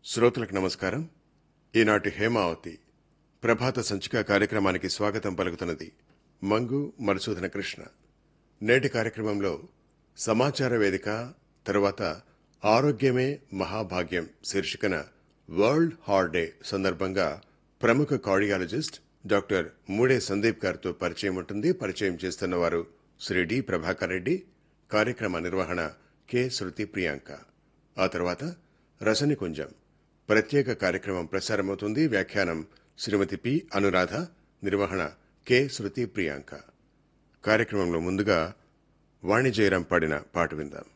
శ్రోతలకు నమస్కారం ఈనాటి హేమావతి ప్రభాత సంచిక కార్యక్రమానికి స్వాగతం పలుకుతున్నది మంగు మధుసూదన కృష్ణ నేటి కార్యక్రమంలో సమాచార వేదిక తరువాత ఆరోగ్యమే మహాభాగ్యం శీర్షికన వరల్డ్ హార్ట్ డే సందర్భంగా ప్రముఖ కార్డియాలజిస్ట్ డాక్టర్ మూడే సందీప్ గారితో పరిచయం ఉంటుంది పరిచయం చేస్తున్న వారు శ్రీ డి ప్రభాకర్ రెడ్డి కార్యక్రమ నిర్వహణ కె శృతి ప్రియాంక ఆ తర్వాత రసనికుంజం ప్రత్యేక కార్యక్రమం ప్రసారమవుతుంది వ్యాఖ్యానం శ్రీమతి పి అనురాధ నిర్వహణ కె శృతి ప్రియాంక కార్యక్రమంలో ముందుగా వాణిజయరాం పాడిన పాట విందాం